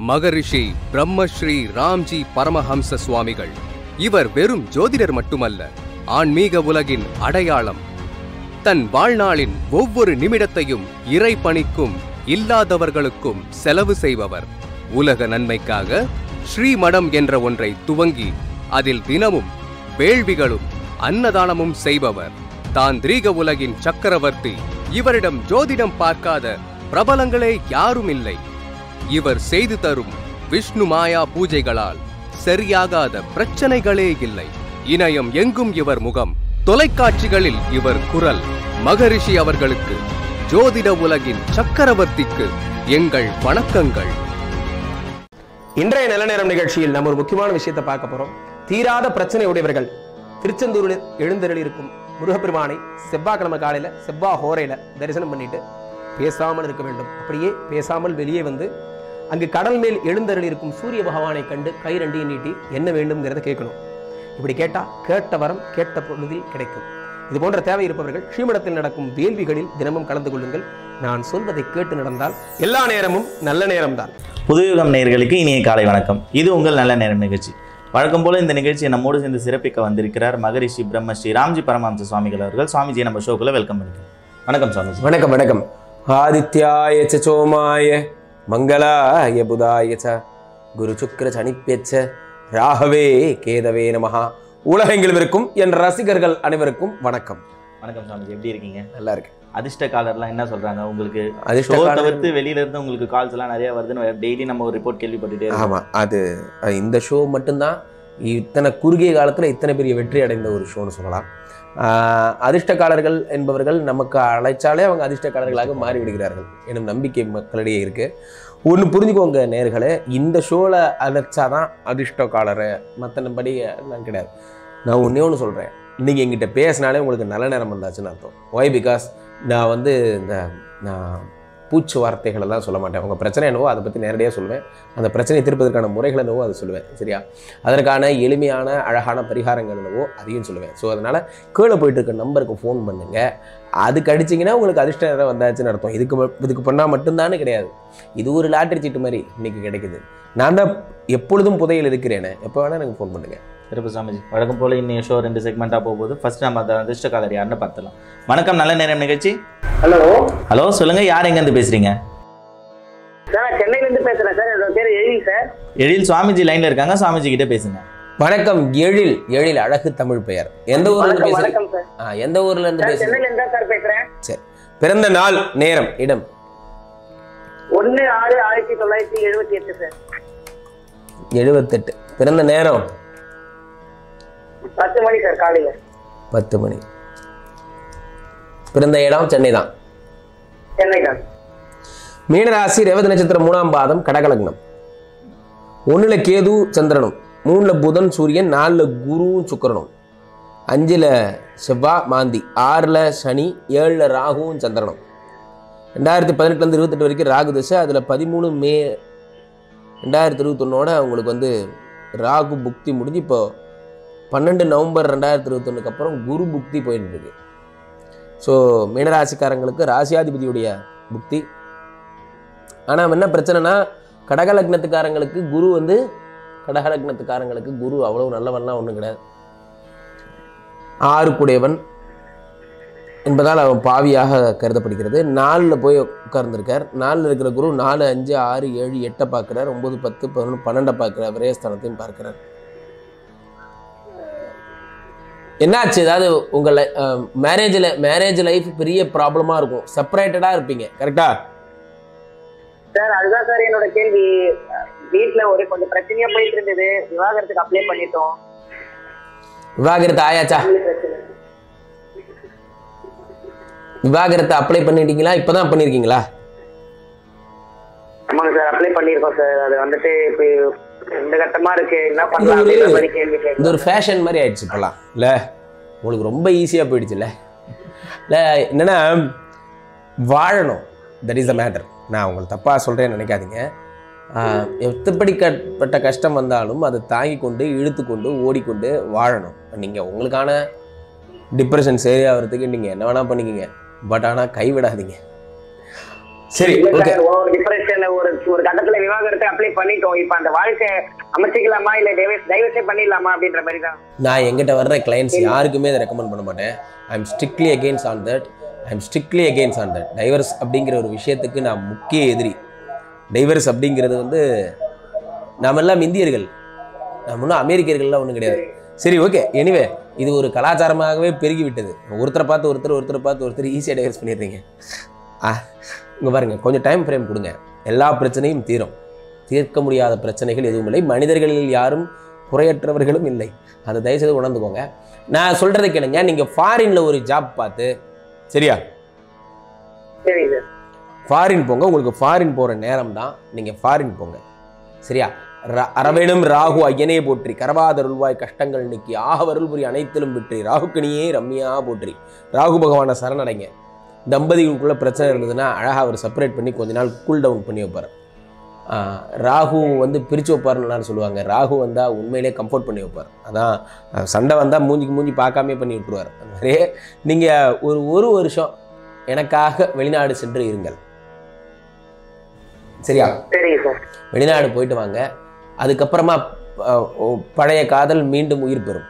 மகரிஷி பிரம்மஸ்ரீ ராம்ஜி பரமஹம்ச சுவாமிகள் இவர் வெறும் ஜோதிடர் மட்டுமல்ல ஆன்மீக உலகின் அடையாளம் தன் வாழ்நாளின் ஒவ்வொரு நிமிடத்தையும் இறை பணிக்கும் இல்லாதவர்களுக்கும் செலவு செய்பவர் உலக நன்மைக்காக ஸ்ரீமடம் என்ற ஒன்றை துவங்கி அதில் தினமும் வேள்விகளும் அன்னதானமும் செய்பவர் தாந்திரீக உலகின் சக்கரவர்த்தி இவரிடம் ஜோதிடம் பார்க்காத பிரபலங்களே யாரும் இல்லை இவர் செய்து தரும் விஷ்ணு மாயா பூஜைகளால் சரியாகாத பிரச்சனைகளே இல்லை இணையம் எங்கும் இவர் முகம் தொலைக்காட்சிகளில் இவர் குரல் மகரிஷி அவர்களுக்கு ஜோதிட உலகின் சக்கரவர்த்திக்கு எங்கள் வணக்கங்கள் இன்றைய நல்ல நேரம் நிகழ்ச்சியில் நம்ம ஒரு முக்கியமான விஷயத்தை பார்க்க போறோம் தீராத பிரச்சனை உடையவர்கள் திருச்செந்தூரில் எழுந்தருளி இருக்கும் முருகப்பெருமானை செவ்வாய்க்கிழமை காலையில செவ்வாய் ஹோரையில தரிசனம் பண்ணிட்டு பேசாமல் இருக்க வேண்டும் அப்படியே பேசாமல் வெளியே வந்து அங்கு கடல் மேல் எழுந்தருளி இருக்கும் சூரிய பகவானை கண்டு கை ரெண்டையும் நீட்டி என்ன வேண்டும்ங்கிறத கேட்கணும் இப்படி கேட்டா கேட்ட வரம் கேட்ட பொழுதில் கிடைக்கும் இது போன்ற தேவை இருப்பவர்கள் ஸ்ரீமடத்தில் நடக்கும் வேள்விகளில் தினமும் கலந்து கொள்ளுங்கள் நான் சொல்வதை கேட்டு நடந்தால் எல்லா நேரமும் நல்ல நேரம்தான் புதுயுகம் நேயர்களுக்கு இனிய காலை வணக்கம் இது உங்கள் நல்ல நேரம் நிகழ்ச்சி வழக்கம் போல இந்த நிகழ்ச்சியை நம்மோடு சேர்ந்து சிறப்பிக்க வந்திருக்கிறார் மகரிஷி பிரம்மஸ்ரீ ராம்ஜி பரமஹம்ச சுவாமிகள் அவர்கள் சுவாமிஜி நம்ம ஷோக்குள்ள வெல்கம் பண்ணிக்கிறோம் வணக்கம் சுவாமிஜி வணக்கம் வணக்கம் ஆதித்யாய ச சோமாய மங்களாய புதாய ச குரு சுக்கர சனிப்பெச்ச ராகவே கேதவே நமஹா உலகெங்கிலும் இருக்கும் என் ரசிகர்கள் அனைவருக்கும் வணக்கம் வணக்கம் சுவாமிஜி எப்படி இருக்கீங்க நல்லா இருக்கு அதிர்ஷ்ட காலர்லாம் என்ன சொல்றாங்க உங்களுக்கு ஷோ அதிர்ஷ்ட தவிர்த்து வெளியில இருந்து உங்களுக்கு கால்ஸ் எல்லாம் நிறைய வருதுன்னு டெய்லி நம்ம ஒரு ரிப்போர்ட் கேள்விப்பட்டுட்டே இருக்கோம் ஆமா அது அது இந்த ஷோ மட்டும்தான் இத்தனை குறுகிய காலத்துல இத்தனை பெரிய வெற்றி அடைந்த ஒரு ஷோன்னு சொல்லலாம் ஆஹ் அதிர்ஷ்டக்காரர்கள் என்பவர்கள் நமக்கு அழைச்சாலே அவங்க அதிர்ஷ்டக்காரர்களாக மாறி விடுகிறார்கள் எனும் நம்பிக்கை மக்களிடையே இருக்கு ஒன்று புரிஞ்சுக்கோங்க நேர்களே இந்த ஷோவில் அழைச்சாதான் அதிர்ஷ்டக்காரர் மற்றபடி எல்லாம் கிடையாது நான் ஒன்றே ஒன்று சொல்கிறேன் நீங்கள் எங்கிட்ட பேசினாலே உங்களுக்கு நல்ல நேரம் வந்தாச்சுன்னு அர்த்தம் ஒய் பிகாஸ் நான் வந்து இந்த நான் பூச்சு வார்த்தைகள் எல்லாம் சொல்ல மாட்டேன் உங்கள் பிரச்சனை என்னவோ அதை பற்றி நேரடியாக சொல்லுவேன் அந்த பிரச்சனையை தீர்ப்பதற்கான முறைகள் என்னவோ அதை சொல்லுவேன் சரியா அதற்கான எளிமையான அழகான பரிகாரங்கள் என்னவோ அதையும் சொல்லுவேன் ஸோ அதனால் கீழே போயிட்டு இருக்க நம்பருக்கு ஃபோன் பண்ணுங்க அதுக்கு அடிச்சிங்கன்னா உங்களுக்கு அதிர்ஷ்ட நேரம் வந்தாச்சுன்னு அர்த்தம் இதுக்கு ம- இதுக்கு பண்ணால் மட்டும்தானே கிடையாது இது ஒரு லாட்டரி சீட்டு மாதிரி இன்னைக்கு கிடைக்குது நான் தான் எப்பொழுதும் புதையல் இருக்கிறேனே எப்போ வேணால் எனக்கு ஃபோன் பண்ணுங்க சிறப்பு சுவாமிஜி வழக்கம் போல இன்னைய ஷோ ரெண்டு செக்மெண்ட்டாக போகும்போது ஃபர்ஸ்ட் நம்ம அந்த அதிர்ஷ்ட காலர் யாருன்னு பார்த்தலாம் வணக்கம் நல்ல நேரம் நிகழ்ச்சி ஹலோ ஹலோ சொல்லுங்க யார் எங்கேருந்து பேசுறீங்க சார் நான் சென்னையிலேருந்து பேசுகிறேன் சார் என்னோட பேர் எழில் சார் எழில் சுவாமிஜி லைன்ல இருக்காங்க சுவாமிஜி கிட்ட பேசுங்க வணக்கம் எழில் எழில் அழகு தமிழ் பெயர் எந்த ஊர்ல இருந்து வணக்கம் பேசுறீங்க வணக்கம் சார் ஆ, எந்த ஊர்ல இருந்து சார் பேசுறீங்க சென்னையிலேருந்து தான் சார் பேசுகிறேன் சரி பிறந்த நாள் நேரம் இடம் ஒன்று ஆறு ஆயிரத்தி தொள்ளாயிரத்தி எழுபத்தி எட்டு சார் எழுபத்தெட்டு பிறந்த நேரம் பத்து மணி சார் காலையில் பத்து மணி பிறந்த இடம் சென்னை தான் சென்னை தான் மீனராசி ரேவதி நட்சத்திரம் மூணாம் பாதம் கடகலக்னம் ஒண்ணுல கேது சந்திரனும் மூணுல புதன் சூரியன் நாலுல குருவும் சுக்கிரனும் அஞ்சுல செவ்வாய் மாந்தி ஆறுல சனி ஏழுல ராகுவும் சந்திரனும் ரெண்டாயிரத்தி பதினெட்டுலேருந்து இருபத்தெட்டு வரைக்கும் ராகு தசை அதில் பதிமூணு மே ரெண்டாயிரத்தி இருபத்தொன்னோட அவங்களுக்கு வந்து ராகு புக்தி முடிஞ்சு இப்போ பன்னெண்டு நவம்பர் ரெண்டாயிரத்தி இருபத்தொன்னுக்கு அப்புறம் குரு புக்தி போயிட்டு இருக்கு ஸோ மீனராசிக்காரங்களுக்கு ராசியாதிபதியுடைய புக்தி ஆனால் என்ன பிரச்சனைனா கடகலக்னத்துக்காரங்களுக்கு குரு வந்து கடகலக்னத்துக்காரங்களுக்கு குரு அவ்வளவு நல்லவன்லாம் ஒன்றும் கிடையாது ஆறுக்குடையவன் என்பதால் அவன் பாவியாக கருதப்படுகிறது நாலில் போய் உட்கார்ந்துருக்கார் நாலில் இருக்கிற குரு நாலு அஞ்சு ஆறு ஏழு எட்டை பார்க்குறார் ஒம்பது பத்து பதினொன்று பன்னெண்டை பார்க்குறார் விரயஸ்தானத்தையும் பார்க்கிறார் என்னாச்சு அதாவது உங்கள் மேரேஜில் மேரேஜ் லைஃப் பெரிய ப்ராப்ளமாக இருக்கும் செப்பரேட்டடாக இருப்பீங்க கரெக்டா சார் அதுதான் சார் என்னோட கேள்வி வீட்ல ஒரு கொஞ்சம் பிரச்சனையா போயிட்டு இருந்தது விவாகரத்துக்கு அப்ளை பண்ணிட்டோம் விவாகரத்து ஆயாச்சா family பிரச்சனை விவாகரத்தை அப்ளை பண்ணிட்டீங்களா இப்பதான் பண்ணிருக்கீங்களா ஆமாங்க சார் அப்ளை பண்ணியிருக்கோம் சார் அது வந்துட்டு இப்போ ரெண்டு கட்டமா இருக்கு என்ன பண்ணலாம் அப்படின்ற மாதிரி கேள்வி இது கேட்குறேன் ஒரு ஃபேஷன் மாதிரி ஆயிடுச்சு இப்போலாம் இல்லை உங்களுக்கு ரொம்ப ஈஸியாக போயிடுச்சுல்ல இல்லை என்னன்னா வாழணும் தட் இஸ் த மேட்டர் நான் உங்களுக்கு தப்பாக சொல்கிறேன்னு நினைக்காதீங்க ஆஹ், எத்தப்படிப்பட்ட கஷ்டம் வந்தாலும் அதை தாங்கி கொண்டு இழுத்து கொண்டு ஓடிக்கொண்டு வாழணும் நீங்கள் உங்களுக்கான டிப்ரெஷன் சரியாகிறதுக்கு நீங்கள் என்ன வேணால் பண்ணிக்கங்க பட் ஆனால் கைவிடாதீங்க சரி இல்ல ஓகே சார் ஒரு டிப்ரெஷன் ஒரு ஒரு கட்டத்துல விவாகரத்து அப்ளை பண்ணிட்டோம் இப்ப அந்த வாழ்க்கை அமைச்சிக்கலாமா இல்ல டைவர்ஸ் டைவர்ஸே பண்ணிடலாமா அப்படின்ற மாதிரி தான் நான் எங்கிட்ட வர்ற கிளைண்ட்ஸ் யாருக்குமே அதை ரெக்கமெண்ட் பண்ண மாட்டேன் I am strictly against on that I am strictly against on that divorce அப்படிங்கிற ஒரு விஷயத்துக்கு நான் முக்கிய எதிரி டைவர்ஸ் அப்படிங்கிறது வந்து நாம எல்லாம் இந்தியர்கள் நம்ம இன்னும் அமெரிக்கர்கள்லாம் ஒன்றும் கிடையாது சரி ஓகே எனிவே இது ஒரு கலாச்சாரமாகவே பெருகி விட்டது ஒருத்தரை பார்த்து ஒருத்தர் ஒருத்தரை பார்த்து ஒருத்தர் ஈஸியாக டைவர்ஸ் பண்ணிடுறீங்க ஆ இங்கே பாருங்க கொஞ்சம் டைம் ஃப்ரேம் கொடுங்க எல்லா பிரச்சனையும் தீரும் தீர்க்க முடியாத பிரச்சனைகள் எதுவும் இல்லை மனிதர்களில் யாரும் குறையற்றவர்களும் இல்லை அதை தயவுசெய்து உணர்ந்துக்கோங்க நான் சொல்கிறத கேளுங்க நீங்கள் ஃபாரினில் ஒரு ஜாப் பார்த்து சரியா சரி சார் ஃபாரின் போங்க உங்களுக்கு ஃபாரின் போகிற நேரம் தான் நீங்கள் ஃபாரின் போங்க சரியா ர- அரவேணும் ராகு ஐயனே போற்றி கரவாதருள்வாய் கஷ்டங்கள் நீக்கி ஆகவருள் புரி அனைத்திலும் விற்றி ராகுக்கணியே ரம்யா போற்றி ராகு பகவானை சரணடைங்க தம்பதிகளுக்குள்ள பிரச்சனை இருந்ததுன்னா அழகாக அவர் செப்பரேட் பண்ணி கொஞ்ச நாள் கூல் டவுன் பண்ணி வைப்பார் ஆஹ், ராகு வந்து பிரித்து வைப்பாருன்னு சொல்லுவாங்க ராகு வந்தால் உண்மையிலே கம்ஃபர்ட் பண்ணி வைப்பார் அதான் அஹ், சண்டை வந்தால் மூஞ்சிக்கு மூஞ்சி பார்க்காமே பண்ணி விட்டுருவார் அந்த மாதிரியே நீங்கள் ஒரு ஒரு வருஷம் எனக்காக வெளிநாடு சென்று இருங்கள் சரியா சரிங்க சார் வெளிநாடு போயிட்டு வாங்க அதுக்கப்புறமா அஹ், ஓ- பழைய காதல் மீண்டும் உயிர் பெறும்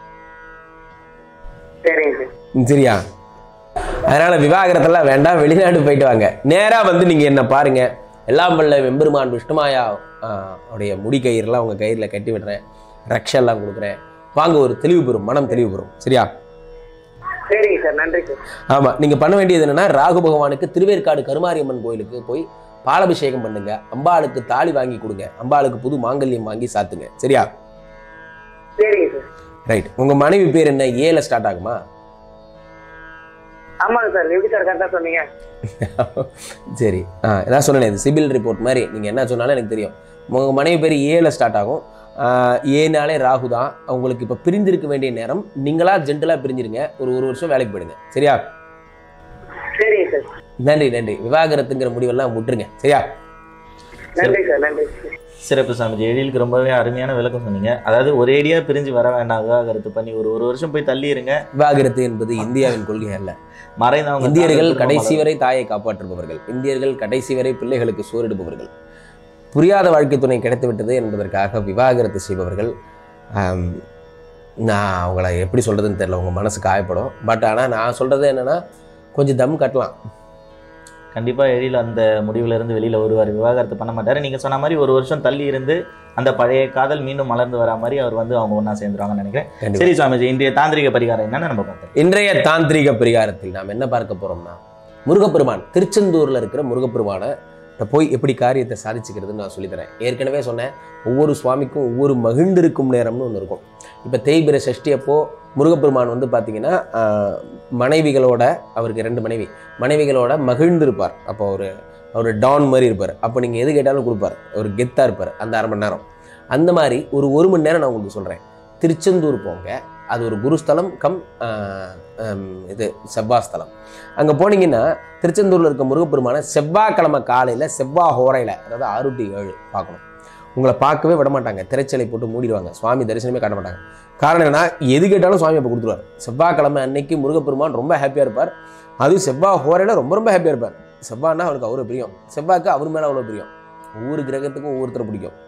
சரிங்க சார் ம், சரியா அதனால விவாகரத்தெல்லாம் வேண்டாம் வெளிநாடு போயிட்டு வாங்க நேரா வந்து நீங்க என்ன பாருங்க எல்லாம் வல்ல வெம்பெருமான் விஷ்ணுமாயா ஆஹ், உடைய முடி கயிறுலாம் உங்க கயிறில் கட்டி விடுறேன் ரக்ஷெல்லாம் கொடுக்குறேன் வாங்க ஒரு தெளிவு பெறும் மனம் தெளிவு பெறும் சரியா சரிங்க சார் நன்றி சார் ஆமா நீங்க பண்ண வேண்டியது என்னன்னா ராகு பகவானுக்கு திருவேற்காடு கருமாரியம்மன் கோயிலுக்கு போய் பாலாபிஷேகம் பண்ணுங்க அம்பாளுக்கு தாலி வாங்கி கொடுங்க அம்பாளுக்கு புது மாங்கல்யம் வாங்கி சாத்துங்க சரியா சரிங்க சார் ரைட் உங்க மனைவி பேர் என்ன ஏல ஸ்டார்ட் ஆகுமா ஆமாங்க சார் எப்படி சார் கரெக்டா சொன்னீங்க சரி ஆ ஏதாவது சொன்னேன் இது சிபில் ரிப்போர்ட் மாதிரி நீங்கள் என்ன சொன்னாலும் எனக்கு தெரியும் உங்கள் மனைவி பேர் ஏல ஸ்டார்ட் ஆகும் ஆ, ஏனாலே ராகு தான் உங்களுக்கு இப்போ பிரிந்திருக்க வேண்டிய நேரம் நீங்களா ஜென்டலாக பிரிஞ்சிருங்க ஒரு ஒரு வருஷம் வேலைக்கு போயிடுங்க சரியா சரிங்க சார் நன்றி நன்றி விவாகரத்துங்கிற முடிவெல்லாம் விட்டுருங்க சரியா நன்றி சார் நன்றி சிறப்பு சாமிஜி எழிலுக்கு ரொம்பவே அருமையான விளக்கம் சொன்னீங்க அதாவது ஒரேடியா பிரிஞ்சு வர வேண்டாம் விவாகரத்து பண்ணி ஒரு ஒரு வருஷம் போய் தள்ளி இருங்க விவாகரத்து என்பது இந்தியாவின் கொள்கை அல்ல மறைந்தவங்க இந்தியர்கள் தான் கடைசி வரை தாயை காப்பாற்றுபவர்கள் இந்தியர்கள் கடைசி வரை பிள்ளைகளுக்கு சோறிடுபவர்கள் புரியாத வாழ்க்கை துணை கிடைத்து விட்டது என்பதற்காக விவாகரத்து செய்பவர்கள் ஆம், நான் அவங்கள எப்படி சொல்கிறதுன்னு தெரியல உங்கள் மனசு காயப்படும் பட் ஆனால் நான் சொல்கிறது என்னென்னா கொஞ்சம் தம் கட்டலாம் கண்டிப்பா எழில் அந்த முடிவுல இருந்து வெளியில வருவார் விவாகரத்து பண்ண மாட்டாரு நீங்க சொன்ன மாதிரி ஒரு வருஷம் தள்ளி இருந்து அந்த பழைய காதல் மீண்டும் மலர்ந்து வரா மாதிரி அவர் வந்து அவங்க ஒண்ணா சேர்ந்துருவாங்கன்னு நினைக்கிறேன் கண்டிப்பா. சரி சுவாமிஜி இன்றைய தாந்திரிக பரிகாரம் என்னன்னு நம்ம பார்த்தோம் இன்றைய தாந்திரீக பரிகாரத்தில் நாம் என்ன பார்க்க போகிறோம்னா முருகப்பெருமான் திருச்செந்தூரில் இருக்கிற முருகப்பெருமானை போய் எப்படி காரியத்தை சாதிச்சுக்கிறதுன்னு நான் சொல்லித்தரேன் ஏற்கனவே சொன்னேன் ஒவ்வொரு சுவாமிக்கும் ஒவ்வொரு மகிழ்ந்திருக்கும் நேரம்னு ஒன்று இருக்கும் இப்போ தேய்பிர சஷ்டி அப்போ முருகப்பெருமான் வந்து பார்த்தீங்கன்னா ஆஹ், மனைவிகளோட அவருக்கு ரெண்டு மனைவி மனைவிகளோட மகிழ்ந்திருப்பார் அப்போ ஒரு அவர் டான் மாதிரி இருப்பார் அப்போ நீங்கள் எது கேட்டாலும் கொடுப்பார் ஒரு கெத்தாக இருப்பார் அந்த அரை மணி நேரம் அந்த மாதிரி ஒரு ஒரு மணி நேரம் நான் உங்களுக்கு சொல்கிறேன் திருச்செந்தூர் போங்க அது ஒரு குருஸ்தலம் கம் ஆஹ், ஹம், இது செவ்வாஸ்தலம் அங்கே போனீங்கன்னா திருச்செந்தூரில் இருக்க முருகப்பெருமான செவ்வாய்க்கிழமை காலையில் செவ்வாய் ஹோரையில் அதாவது ஆறு டு ஏழு பார்க்கணும் உங்களை பார்க்கவே விட மாட்டாங்க திரைச்சலை போட்டு மூடிடுவாங்க சுவாமி தரிசனமே காட்ட மாட்டாங்க காரணம் என்னன்னா எது கேட்டாலும் சுவாமி அப்போ கொடுத்துருவார் செவ்வாய்க்கிழமை அன்னைக்கு முருகப்பெருமான் ரொம்ப ஹாப்பியாக இருப்பார் அதுவும் செவ்வாய் ஹோரையில் ரொம்ப ரொம்ப ஹாப்பியாக இருப்பார் செவ்வாய்னா அவருக்கு அவ்வளோ பிரியம் செவ்வாய்க்கு அவர் மேலே அவ்வளோ பிரியம் ஒவ்வொரு கிரகத்துக்கும் ஒவ்வொருத்தரை பிடிக்கும்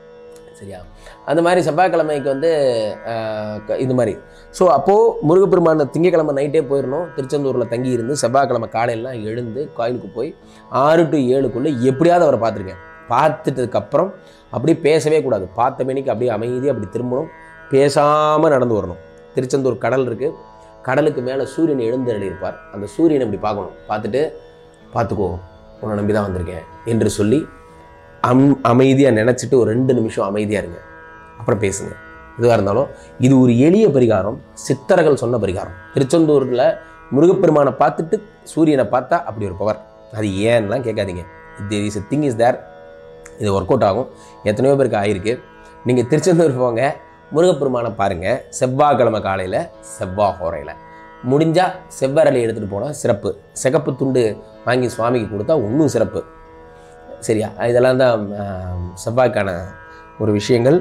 சரியா அந்த மாதிரி செவ்வாய்க்கிழமைக்கு வந்து ஆஹ், க- இது மாதிரி ஸோ அப்போது முருகப்பெருமான திங்கக்கிழமை நைட்டே போயிடணும் திருச்செந்தூரில் தங்கி இருந்து செவ்வாய்க்கிழமை காலையெல்லாம் எழுந்து கோயிலுக்கு போய் ஆறு டு ஏழுக்குள்ளே எப்படியாவது அவரை பார்த்துருக்கேன் பார்த்துட்டதுக்கப்புறம் அப்படியே பேசவே கூடாது பார்த்த மணிக்கு அப்படியே அமைதியாக அப்படி திரும்பணும் பேசாமல் நடந்து வரணும் திருச்செந்தூர் கடல் இருக்குது கடலுக்கு மேலே சூரியன் எழுந்தருளி இருப்பார் அந்த சூரியனை இப்படி பார்க்கணும் பார்த்துட்டு பார்த்துக்கோ உன்னை நம்பி தான் வந்திருக்கேன் என்று சொல்லி அம் அமைதியாக நினச்சிட்டு ஒரு ரெண்டு நிமிஷம் அமைதியாக இருங்க அப்புறம் பேசுங்க எதுவாக இருந்தாலும் இது ஒரு எளிய பரிகாரம் சித்தர்கள் சொன்ன பரிகாரம் திருச்செந்தூரில் முருகப்பெருமானை பார்த்துட்டு சூரியனை பார்த்தா அப்படி ஒரு பவர் அது ஏன்லாம் கேட்காதீங்க there is thing is there இது ஒர்க் அவுட் ஆகும் எத்தனையோ பேருக்கு ஆகிருக்கு நீங்கள் திருச்செந்தூர் போங்க முருகப்பெருமானை பாருங்கள் செவ்வாய்க்கிழமை காலையில் செவ்வாய் ஹோரையில் முடிஞ்சால் செவ்வரளி எடுத்துகிட்டு போனால் சிறப்பு சிகப்பு துண்டு வாங்கி சுவாமிக்கு கொடுத்தா இன்னும் சிறப்பு சரியா இதெல்லாம் தான் ஆம், செவ்வாய்க்கான ஒரு விஷயங்கள்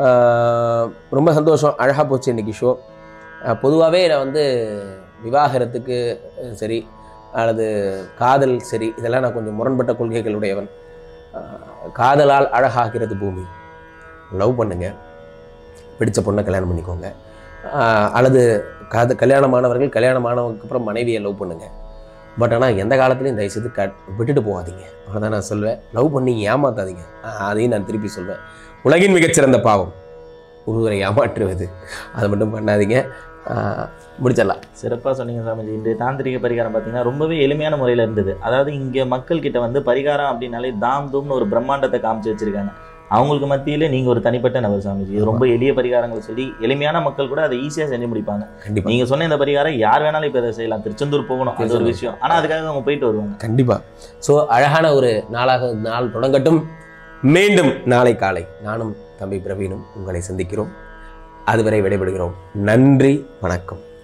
ஆஹ், ரொம்ப சந்தோஷம் அழகாக போச்சு இன்றைக்கி ஷோ பொதுவாகவே நான் வந்து விவாகரத்துக்கு அஹ், சரி அல்லது காதல் சரி இதெல்லாம் நான் கொஞ்சம் முரண்பட்ட கொள்கைகளுடையவன் ஆஹ் காதலால் அழகாகிறது பூமி லவ் பண்ணுங்க பிடிச்ச பொண்ணை கல்யாணம் பண்ணிக்கோங்க ஆஹ் அல்லது காத கல்யாணமானவர்கள் கல்யாணமானவங்களுக்கு அப்புறம் மனைவியை லவ் பண்ணுங்க பட் ஆனால் எந்த காலத்துலையும் தயவுசெய்து கட் விட்டுட்டு போகாதீங்க அவ்வளோதான் நான் சொல்வேன் லவ் பண்ணி ஏமாத்தாதீங்க ஆஹ் அதையும் நான் திருப்பி சொல்வேன் உலகின் மிகச்சிறந்த பாவம் ஒருவரை ஏமாற்றுவது அதை மட்டும் பண்ணாதீங்க ஆஹ் முடிச்சிடலாம் சிறப்பாக சொன்னீங்க சாமிஜி இன்றைய தாந்திரிக பரிகாரம் பார்த்தீங்கன்னா ரொம்பவே எளிமையான முறையில் இருந்தது அதாவது இங்கே மக்கள் கிட்ட வந்து பரிகாரம் அப்படின்னாலே தாம் தூம்னு ஒரு பிரம்மாண்டத்தை காமிச்சு வச்சிருக்காங்க அவங்களுக்கு மத்தியில நீங்க ஒரு தனிப்பட்ட நபர் சாமிஜி இது ரொம்ப எளிய பரிகாரங்கள் சொல்லி எளிமையான மக்கள் கூட அதை ஈஸியாக செஞ்சு முடிப்பாங்க கண்டிப்பாக நீங்க சொன்ன இந்த பரிகாரம் யார் வேணாலும் இப்போ இதை செய்யலாம் திருச்செந்தூர் போகணும் அது ஒரு திருச்செந்தூர். விஷயம் ஆனா அதுக்காக அவங்க போயிட்டு வருவாங்க கண்டிப்பாக ஸோ அழகான ஒரு நாளாக நாள் தொடங்கட்டும் மீண்டும் நாளை காலை நானும் தம்பி பிரவீனும் உங்களை சந்திக்கிறோம் அதுவரை விடைபெறுகிறோம் நன்றி வணக்கம்